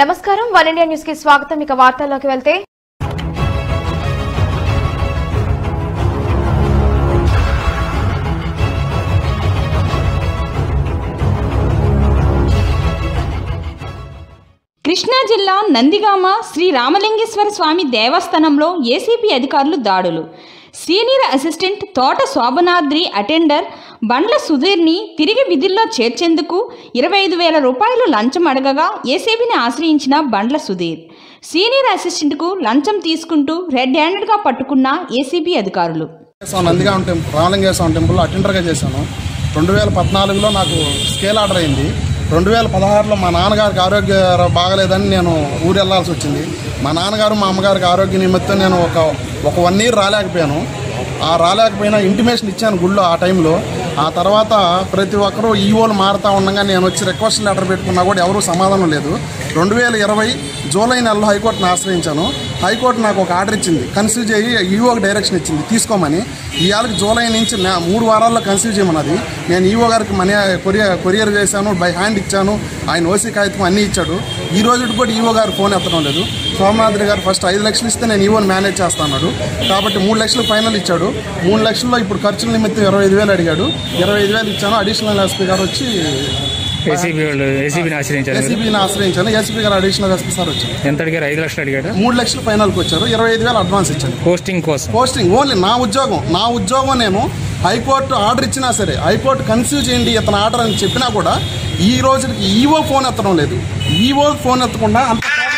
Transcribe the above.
నమస్కారం one India news కి స్వాగతం ఇక వార్తల్లోకి వెళ్తే కృష్ణా జిల్లా నందిగామ శ్రీ రామలింగేశ్వర స్వామి దేవస్థానంలో ఏసీపీ అధికారులు దాడులు సీనియర్ అసిస్టెంట్ తోట శోభనాద్రి అటెండర్ బండ్ల సుధీర్ని తిరిగి విధుల్లో చేర్చేందుకు ఇరవై ఐదు వేల రూపాయలు లంచం అడగగా ఏసీబీని ఆశ్రయించిన బండ్ల సుధీర్ సీనియర్ అసిస్టెంట్కు లంచం తీసుకుంటూ రెడ్ హ్యాండెడ్గా పట్టుకున్న ఏసీబీ అధికారులు చేశాను నందిగాం టెంపుల్ రామలింగేశ్వరం టెంపుల్లో అటెండర్గా చేశాను రెండు వేల పద్నాలుగులో నాకు స్కేల్ ఆర్డర్ అయింది రెండు వేల పదహారులో మా నాన్నగారికి ఆరోగ్య బాగలేదని నేను ఊరు వెళ్ళాల్సి వచ్చింది మా నాన్నగారు మా అమ్మగారికి ఆరోగ్య నిమిత్తం నేను ఒక ఒక వన్ ఇయర్ రాలేకపోయాను ఆ రాలేకపోయినా ఇంటిమేషన్ ఇచ్చాను గుళ్ళో ఆ టైంలో ఆ తర్వాత ప్రతి ఒక్కరూ ఈవోలు మారుతూ ఉండగా నేను వచ్చి రిక్వెస్ట్ లెటర్ పెట్టుకున్నా కూడా ఎవరూ సమాధానం లేదు రెండు వేల ఇరవై జూలై నెలలో హైకోర్టును ఆశ్రయించాను హైకోర్టు నాకు ఒక ఆర్డర్ ఇచ్చింది కన్సీవ్ చేయి ఈవోకి డైరెక్షన్ ఇచ్చింది తీసుకోమని ఇవాళకి జూలై నుంచి నా- మూడు వారాల్లో కన్సీవ్ చేయమన్నది నేను ఈవో గారికి మనీ కొరియర్ కొరియర్ చేశాను బై హ్యాండ్ ఇచ్చాను ఆయన ఓసీ కాగితం అన్నీ ఇచ్చాడు ఈ రోజు కూడా ఈవో గారు ఫోన్ ఎత్తడం లేదు సోమనాథ్రి గారు ఫస్ట్ ఐదు లక్షలు ఇస్తే నేను ఈవోని మేనేజ్ చేస్తా అన్నాడు కాబట్టి మూడు లక్షలు ఫైనల్ ఇచ్చాడు మూడు లక్షల్లో ఇప్పుడు ఖర్చుల నిమిత్తం ఇరవై ఐదు వేలు అడిగాడు ఇరవై ఐదు వేలు ఇచ్చాను అడిషనల్ ఎస్పీ గారు వచ్చి ఏసీబీ వాళ్ళు ఏసీబీని ఆశ్రయించారు మీరు. ఏసీబీని ఆశ్రయించాను ఏసీపీ గారు అడిషనల్ ఎస్పీ సార్ వచ్చారు ఎంత అడిగారు ఐదు లక్షలు అడిగాడు మూడు లక్షలు ఫైనల్కి వచ్చారు ఇరవై ఐదు వేలు అడ్వాన్స్ ఇచ్చాను పోస్టింగ్ కోసం పోస్టింగ్ ఓన్లీ నా ఉద్యోగం నా ఉద్యోగం నేను హైకోర్టు ఆర్డర్ ఇచ్చినా సరే హైకోర్టు కన్సీవ్ చేయండి ఇతను ఆర్డర్ అని చెప్పినా కూడా ఈ రోజుకి ఈవో ఫోన్ ఎత్తడం లేదు ఈవో ఫోన్ ఎత్తకుండా అంత